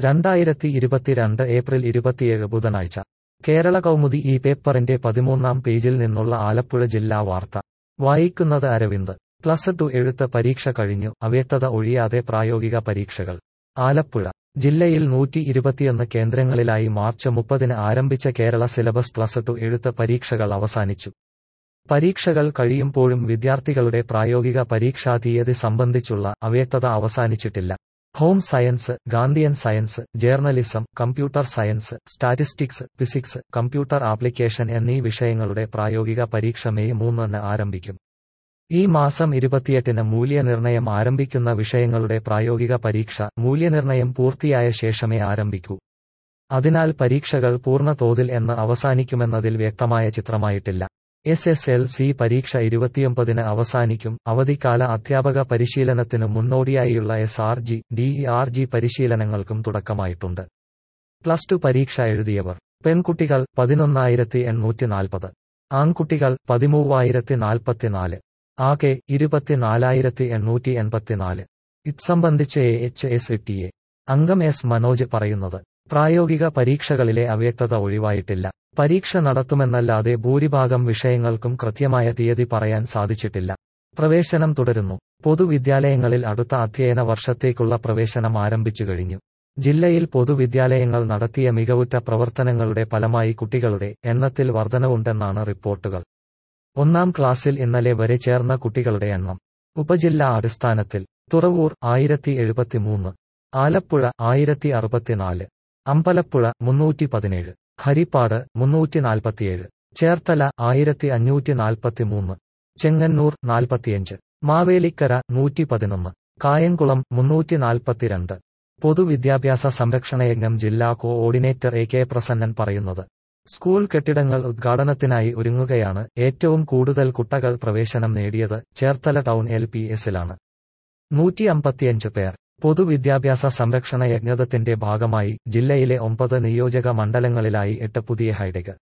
രണ്ടായിരത്തി ഇരുപത്തിരണ്ട് ഏപ്രിൽ ഇരുപത്തിയേഴ് ബുധനാഴ്ച കേരള കൗമുദി ഈ പേപ്പറിന്റെ പതിമൂന്നാം പേജിൽ നിന്നുള്ള ആലപ്പുഴ ജില്ലാ വാർത്ത വായിക്കുന്നത് അരവിന്ദ് പ്ലസ് ടു എഴുത്ത് പരീക്ഷ കഴിഞ്ഞു അവ്യക്തത ഒഴിയാതെ പ്രായോഗിക പരീക്ഷകൾ ആലപ്പുഴ ജില്ലയിൽ നൂറ്റി ഇരുപത്തിയൊന്ന് കേന്ദ്രങ്ങളിലായി മാർച്ച് മുപ്പതിന് ആരംഭിച്ച കേരള സിലബസ് പ്ലസ് ടു എഴുത്ത് പരീക്ഷകൾ അവസാനിച്ചു പരീക്ഷകൾ കഴിയുമ്പോഴും വിദ്യാർത്ഥികളുടെ പ്രായോഗിക പരീക്ഷാ തീയതി സംബന്ധിച്ചുള്ള അവ്യക്തത അവസാനിച്ചിട്ടില്ല home science Gandhian science journalism computer science statistics physics computer application എന്നീ വിഷയങ്ങളുടെ പ്രായോഗിക പരീക്ഷ മെയ് മൂന്നിന് ആരംഭിക്കും ഈ മാസം ഇരുപത്തിയെട്ടിന് മൂല്യനിർണയം ആരംഭിക്കുന്ന വിഷയങ്ങളുടെ പ്രായോഗിക പരീക്ഷ മൂല്യനിർണയം പൂർത്തിയായ ശേഷമേ ആരംഭിക്കൂ അതിനാൽ പരീക്ഷകൾ പൂർണ്ണ തോതിൽ എന്ന് അവസാനിക്കുമെന്നതിൽ വ്യക്തമായ ചിത്രമായിട്ടില്ല എസ് എസ് എൽ സി പരീക്ഷ ഇരുപത്തിയൊമ്പതിന് അവസാനിക്കും അവധിക്കാല അധ്യാപക പരിശീലനത്തിനു മുന്നോടിയായുള്ള S R G D R G പരിശീലനങ്ങൾക്കും തുടക്കമായിട്ടുണ്ട് പ്ലസ് ടു പരീക്ഷ എഴുതിയവർ പെൺകുട്ടികൾ പതിനൊന്നായിരത്തി എണ്ണൂറ്റി നാൽപ്പത് ആൺകുട്ടികൾ പതിമൂവായിരത്തി നാൽപ്പത്തിനാല് ആകെ ഇരുപത്തിനാലായിരത്തി എണ്ണൂറ്റി എൺപത്തിനാല് ഇത് സംബന്ധിച്ച് A H S T A അംഗം എസ് മനോജ് പറയുന്നത് പ്രായോഗിക പരീക്ഷകളിലെ അവ്യക്തത ഒഴിവായിട്ടില്ല പരീക്ഷ നടത്തുമെന്നല്ലാതെ ഭൂരിഭാഗം വിഷയങ്ങൾക്കും കൃത്യമായ തീയതി പറയാൻ സാധിച്ചിട്ടില്ല പ്രവേശനം തുടരുന്നു പൊതുവിദ്യാലയങ്ങളിൽ അടുത്ത അധ്യയന വർഷത്തേക്കുള്ള പ്രവേശനം ആരംഭിച്ചു കഴിഞ്ഞു ജില്ലയിൽ പൊതുവിദ്യാലയങ്ങൾ നടത്തിയ മികവുറ്റ പ്രവർത്തനങ്ങളുടെ ഫലമായി കുട്ടികളുടെ എണ്ണത്തിൽ വർധനവുണ്ടെന്നാണ് റിപ്പോർട്ടുകൾ ഒന്നാം ക്ലാസ്സിൽ ഇന്നലെ വരെ ചേർന്ന കുട്ടികളുടെ എണ്ണം ഉപജില്ലാ അടിസ്ഥാനത്തിൽ തുറവൂർ ആയിരത്തി എഴുപത്തിമൂന്ന് ആലപ്പുഴ ആയിരത്തി അറുപത്തിനാല് അമ്പലപ്പുഴ മുന്നൂറ്റി പതിനേഴ് ഹരിപ്പാട് മുന്നൂറ്റി നാൽപ്പത്തിയേഴ് ചേർത്തല ആയിരത്തി അഞ്ഞൂറ്റി നാൽപ്പത്തിമൂന്ന് ചെങ്ങന്നൂർ നാൽപ്പത്തിയഞ്ച് മാവേലിക്കര നൂറ്റി പതിനൊന്ന് കായംകുളം മുന്നൂറ്റി നാൽപ്പത്തിരണ്ട് പൊതുവിദ്യാഭ്യാസ സംരക്ഷണയജ്ഞം ജില്ലാ കോഓർഡിനേറ്റർ എ കെ പ്രസന്നൻ പറയുന്നത് സ്കൂൾ കെട്ടിടങ്ങൾ ഉദ്ഘാടനത്തിനായി ഒരുങ്ങുകയാണ് ഏറ്റവും കൂടുതൽ കുട്ടകൾ പ്രവേശനം നേടിയത് ചേർത്തല ടൗൺ എൽ പി എസിലാണ് നൂറ്റി അമ്പത്തിയഞ്ച് പേർ പൊതുവിദ്യാഭ്യാസ സംരക്ഷണ യജ്ഞത്തിന്റെ ഭാഗമായി ജില്ലയിലെ ഒമ്പത് നിയോജക മണ്ഡലങ്ങളിലായി എട്ട് പുതിയ ഹൈടെക്